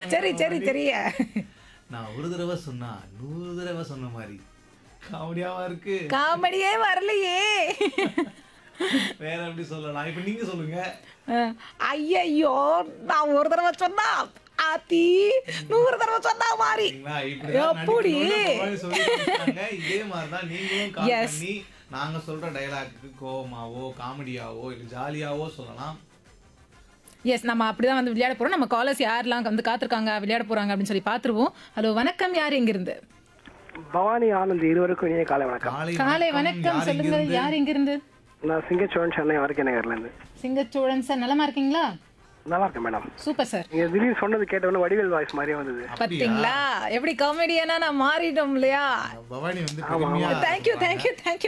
சரி சரி தெரிய நான் ஒரு தடவை சொன்னா நூறு தடவை சொன்ன மாதிரி காமெடியாவா இருக்கு காமெடியே வரலையே வேற எப்படி சொல்லலாம் இப்ப நீங்க சொல்லுங்க ஐயையோ நான் ஒரு தடவை சொன்னா ஆத்தி நூறு தடவை சொன்னா மாதிரி சரிங்களா? இப்படிதான் எப்படி? நடிக்கணும்னு பவானி சொல்லிட்டு இருக்காங்க. இதே மாதிரிதான் நீங்களும் கால் Yes. பண்ணி நாங்க சொல்ற டயலாக்கு கோவமாவோ காமெடியாவோ இல்ல ஜாலியாவோ சொல்லலாம் எஸ் நம்ம அப்படிதான் வந்து விளையாட போறோம் நம்ம காலர்ஸ் யாரெல்லாம் வந்து காத்திருக்காங்க விளையாட போறாங்க அப்படின்னு சொல்லி பார்த்துருவோம் ஹலோ வணக்கம் யார் எங்கிருந்து பவானி ஆனந்த் இருவருக்கும் இனிய காலை வணக்கம் காலை காலை வணக்கம் யார் சொல்லுங்க இங்கிருந்து? யார் எங்கிருந்து நான் சிங்கச்சோழன் சென்னை வரைக்கும் நகர்ல இருந்து சிங்கச்சோழன் சார் நலமா இருக்கீங்களா நல்லா இருக்கேன் மேடம் சூப்பர் சார் நீங்க திடீர்னு சொன்னது கேட்டவொடனே வடிவேல் வாய்ஸ் மாதிரியே வந்தது பாத்தீங்களா எப்படி காமெடியானா நான் மாறிட்டோம் இல்லையா பவானி வந்து பெருமையா தேங்க்யூ தேங்க்யூ தேங்க்யூ